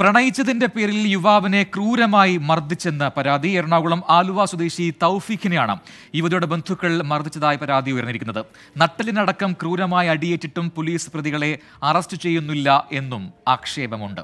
പ്രണയിച്ചതിന്റെ പേരിൽ യുവാവിനെ ക്രൂരമായി മർദ്ദിച്ചെന്ന് പരാതി എറണാകുളം ആലുവ സ്വദേശി തൗഫീഖിനെയാണ് യുവതിയുടെ ബന്ധുക്കൾ മർദ്ദിച്ചതായി പരാതി ഉയർന്നിരിക്കുന്നത് നട്ടലിനടക്കം ക്രൂരമായി അടിയേറ്റിട്ടും പോലീസ് പ്രതികളെ അറസ്റ്റ് ചെയ്യുന്നില്ല എന്നും ആക്ഷേപമുണ്ട്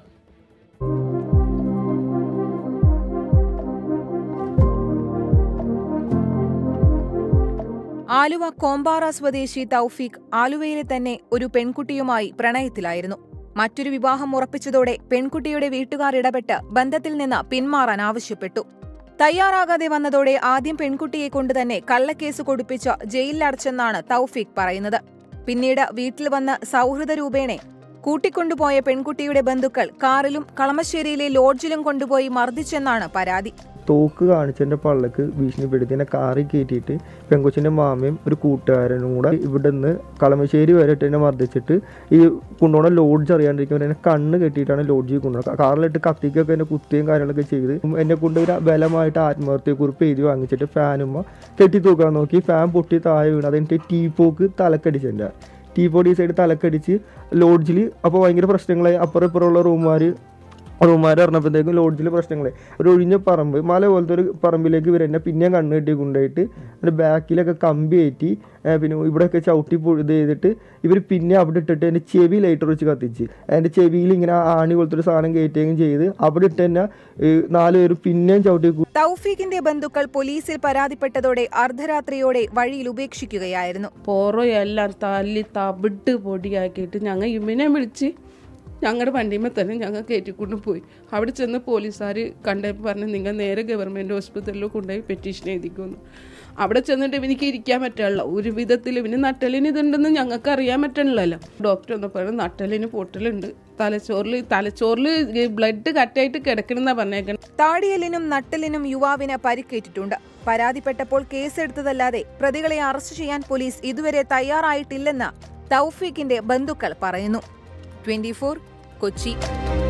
ആലുവ കോമ്പാറ സ്വദേശി തൗഫീഖ് ആലുവയിലെ തന്നെ ഒരു പെൺകുട്ടിയുമായി പ്രണയത്തിലായിരുന്നു മറ്റൊരു വിവാഹം ഉറപ്പിച്ചതോടെ പെൺകുട്ടിയുടെ വീട്ടുകാർ ഇടപെട്ട് ബന്ധത്തിൽ നിന്ന് പിന്മാറാൻ ആവശ്യപ്പെട്ടു തയ്യാറാകാതെ വന്നതോടെ ആദ്യം പെൺകുട്ടിയെ കൊണ്ടുതന്നെ കള്ളക്കേസ് കൊടുപ്പിച്ച് ജയിലിലടച്ചെന്നാണ് തൗഫീഖ് പറയുന്നത് പിന്നീട് വീട്ടിൽ വന്ന് സൗഹൃദ രൂപേണെ കൂട്ടിക്കൊണ്ടുപോയ പെൺകുട്ടിയുടെ ബന്ധുക്കൾ കാറിലും കളമശ്ശേരിയിലെ ലോഡ്ജിലും കൊണ്ടുപോയി മർദ്ദിച്ചെന്നാണ് പരാതി തോക്ക് കാണിച്ചെൻ്റെ പള്ളക്ക് ഭീഷണിപ്പെടുത്തി എന്നെ കാറിൽ കയറ്റിയിട്ട് പെങ്കൊച്ചിൻ്റെ മാമയും ഒരു കൂട്ടുകാരനും കൂടെ ഇവിടെ നിന്ന് കളമശ്ശേരി വരെ ഇട്ട് എന്നെ മർദ്ദിച്ചിട്ട് ഈ കൊണ്ടുപോകുന്ന ലോഡ്ജ് അറിയാണ്ടിരിക്കുമ്പോൾ എന്നെ കണ്ണ് കെട്ടിയിട്ടാണ് ലോഡ്ജിൽ കൊണ്ടുപോകുന്നത് കാറിലിട്ട് കത്തിക്കൊക്കെ എന്നെ കുത്തിയും കാര്യങ്ങളൊക്കെ ചെയ്ത് എന്നെ കൊണ്ട് ഒരു ബലമായിട്ട് ആത്മഹത്യക്കുറിപ്പ് എഴുതി വാങ്ങിച്ചിട്ട് ഫാനുമ്മ കെട്ടി തൂക്കാൻ നോക്കി ഫാൻ പൊട്ടി താഴെ വീണ് അതെനിക്ക് ടീ പോക്ക് തലക്കടിച്ചെൻ്റെ ടീ പോടി സൈഡ് തലക്കടിച്ച് ലോഡ്ജിൽ അപ്പോൾ ഭയങ്കര പ്രശ്നങ്ങളായി അപ്പുറം ഇപ്പുറമുള്ള റൂമുകാർ റൂമാർ പറഞ്ഞപ്പോഴത്തേക്കും ലോഡ്ജിൽ പ്രശ്നങ്ങളെ ഒരു ഒഴിഞ്ഞ പറമ്പ് മല പോലത്തെ ഒരു പറമ്പിലേക്ക് ഇവർ എന്നെ പിന്നെയും കണ്ണ് കെട്ടി കൊണ്ടുപോയിട്ട് അതിൻ്റെ ബാക്കിലൊക്കെ കമ്പി കയറ്റി ഏ, പിന്നെ ഇവിടെയൊക്കെ ചവിട്ടി പൊ- ഇത് ചെയ്തിട്ട് ഇവർ പിന്നെ അവിടെ ഇട്ടിട്ട് എൻ്റെ ചെവി ലൈറ്റർ വെച്ച് കത്തിച്ച് എൻ്റെ ചെവിയിൽ ഇങ്ങനെ ആ ആണി പോലത്തെ ഒരു സാധനം കയറ്റുകയും ചെയ്ത് അവിടെ ഇട്ട് തന്നെ ഏ, നാല് പേര് പിന്നെയും ചവിട്ടി കു- തൗഫീഖിന്റെ ബന്ധുക്കൾ പോലീസിൽ പരാതിപ്പെട്ടതോടെ അർദ്ധരാത്രിയോടെ വഴിയിൽ ഉപേക്ഷിക്കുകയായിരുന്നു പോറോ എല്ലാം തല്ലി തവിട്ട് പൊടിയാക്കിയിട്ട് ഞങ്ങൾ ഇവനെ വിളിച്ച് ഞങ്ങളുടെ വണ്ടിയുമ്പോൾ തന്നെ ഞങ്ങൾ കയറ്റിക്കൊണ്ട് പോയി അവിടെ ചെന്ന് പോലീസുകാർ കണ്ടപ്പോൾ പറഞ്ഞു നിങ്ങൾ നേരെ ഗവൺമെൻറ് ഹോസ്പിറ്റലിൽ കൊണ്ടുപോയി പെറ്റീഷൻ എഴുതിക്കുന്നു അവിടെ ചെന്നിട്ട് ഇവനിക്ക് ഇരിക്കാൻ പറ്റില്ല ഒരു വിധത്തിൽ ഇവന് നട്ടലിന് ഇതുണ്ടെന്ന് ഞങ്ങൾക്ക് അറിയാൻ പറ്റണില്ലല്ലോ ഡോക്ടർ ഒന്ന് പറഞ്ഞു നട്ടലിന് പൊട്ടലുണ്ട് തലച്ചോറിൽ തലച്ചോറിൽ ബ്ലഡ് കട്ടായിട്ട് കിടക്കണമെന്നാണ് പറഞ്ഞേക്കണം താടിയലിനും നട്ടലിനും യുവാവിന് പരിക്കേറ്റിട്ടുണ്ട് പരാതിപ്പെട്ടപ്പോൾ കേസെടുത്തതല്ലാതെ പ്രതികളെ അറസ്റ്റ് ചെയ്യാൻ പോലീസ് ഇതുവരെ തയ്യാറായിട്ടില്ലെന്ന് തൗഫീഖിന്റെ ബന്ധുക്കൾ പറയുന്നു ട്വന്റി കൊച്ചി